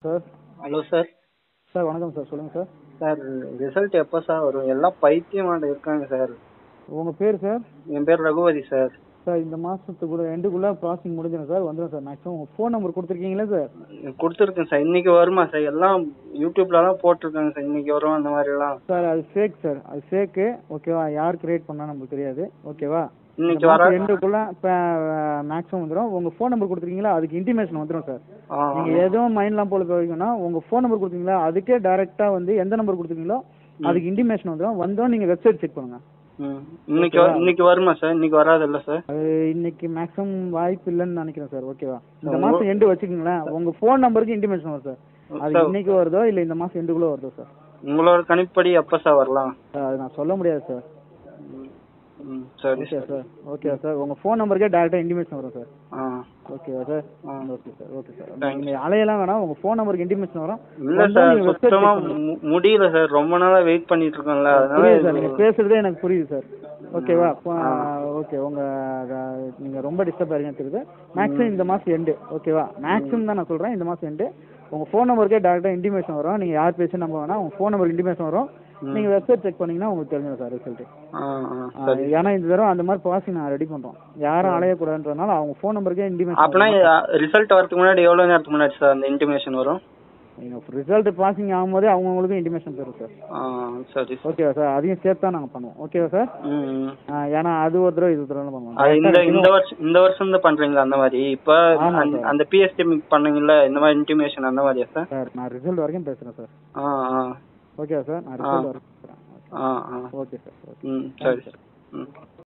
Sir hello sir sir வணக்கம் sir சொல்லுங்கள் sir sir result எப்போ சார் வரும் எல்லாம் பைத்தியமாட்ட இருக்காங்க சார் உங்கள் பேர் சார் என் பேர் ரகுபதி சார் சார் இந்த மாதத்துக்குள்ள எண்டுக்குள்ளே ப்ராசஸிங் முடிஞ்சிடும் சார் வந்துடும் சார் மேக்ஸிமம் உங்கள் ஃபோன் நம்பர் கொடுத்துருக்கீங்களா சார் கொடுத்துருக்கேன் சார் இன்னைக்கு வருமா சார் எல்லாம் யூடியூப்லலாம் போட்டிருக்காங்க சார் இன்னைக்கு வரும் அந்த மாதிரிலாம் சார் அது ஃபேக் சார் அது ஃபேக்கு ஓகேவா யார் கிரியேட் பண்ணா நமக்கு தெரியாது ஓகேவா இன்னைக்கு வர எண்டுக்குள்ள இப்போ மேக்ஸிமம் வந்துடும் உங்கள் ஃபோன் நம்பர் கொடுத்துருக்கீங்களா அதுக்கு இன்டிமேஷன் வந்துடும் சார் ஆ நீங்கள் எதுவும் மைண்ட்லாம் போல போவீங்கன்னா உங்கள் ஃபோன் நம்பர் கொடுத்தீங்களா அதுக்கே டேரெக்டாக வந்து எந்த நம்பர் கொடுத்துருக்கீங்களோ அதுக்கு இன்டிமேஷன் வந்துடும் வந்தோம் நீங்கள் வெப்சைட் செக் பண்ணுங்கள் ம். இன்னைக்கு வ- இன்னைக்கு வருமா சார் இன்னைக்கு வராதுல்ல சார் அது இன்னைக்கு மேக்ஸிமம் வாய்ப்பு இல்லைன்னு நினைக்கிறேன் சார் ஓகேவா இந்த மாசம் எண்டு வச்சுக்கோங்களேன் உங்க ஃபோன் நம்பருக்கு இன்டிமேஷன் வரும் சார் அது சார் இன்னைக்கு வருதோ இல்ல இந்த மாசம் எண்டுக்குள்ள வருதோ சார் உங்களோட கணிப்படி எப்போ சார் வரலாம் சார், அது நான் சொல்ல முடியாது சார் ம். ம் சரி ஓகே சார் ஓகே சார் உங்க ஃபோன் நம்பருக்கே டேரக்டா இன்டிமேஷன் வரும் சார் ஆ ஓகேவா சார் ஆ. Okay sir okay sir Thank நீங்க அலையெல்லாம் வேணாம் உங்க ஃபோன் நம்பருக்கு இன்டிமேஷன் வரும் இல்ல வந்தா சார் நீங்க website check சுத்தமா பண்ணுங்க. மு- முடியல சார் ரொம்ப நாளா வெயிட் பண்ணிட்டு இருக்கோம்ல புரியுது சார் அதனால நீங்க பேசுறதே எனக்கு புரியுது சார் ஓகேவா ஓகே உங்க அஹ், நீங்க ரொம்ப டிஸ்டர்ப் ஆயிருங்க தெரியுது மேக்ஸிமம் இந்த மாசம் எண்டு ஓகேவா மேக்ஸிமம் தான் நான் சொல்றேன் இந்த மாசம் எண்டு உங்க ஃபோன் நம்பருக்கே டேரக்டா இன்டிமேஷன் வரும் நீங்க யார் பேசி நம்ப வேணாம் உங்க ஃபோன் நம்பர் இன்டிமேஷன் வரும் நீங்க வெப்சைட் செக் பண்ணீங்கன்னா உங்களுக்கு தெரிஞ்சிடும் சார் ரிசல்ட் ஆ ஆ சரி ஏன்னா இந்த தடவை அந்த மாதிரி ப்ராசஸிங் நான் ரெடி பண்றோம் யாரும் அலையக்கூடாதுன்றதுனால அவங்க ஃபோன் நம்பருக்கே இன்டிமேஷன் அப்பனா ரிசல்ட் வரதுக்கு முன்னாடி எவ்வளவு நேரத்துக்கு முன்னாடி சார் அந்த இன்டிமேஷன் வரும் நீங்க ரிசல்ட் ப்ராசஸிங் ஆகும்போதே அவங்கவுங்களுக்கும் இன்டிமேஷன் தரும் சார் ஆ சரி சார் ஓகேவா சார் அதையும் சேர்த்து தான் நாங்கள் பண்ணுவோம் ஓகேவா சார் ம் ம். ஆ, ஏன்னா அது ஒரு தடவை இது ஒரு தடவை பண்ணுவோம் அது இந்த இந்த வருஷம் இந்த வருஷம் தான் பண்றீங்களா அந்த மாதிரி இப்ப ஆமா அந்த- சார். அந்த பிஎஸ்டி பண்ணீங்கல்ல இந்த மாதிரி இன்டிமேஷன் அந்த மாதிரியா சார் சார் நான் ரிசல்ட் வரைக்கும் பேசுகிறேன் சார் ஆ ஆ ஓகேவா சார் நான் ரிசல்ட் வரைக்கும் பேசுகிறேன் ஆ ஆ ஓகே சார் ஓகே ம் சரி சார் ம்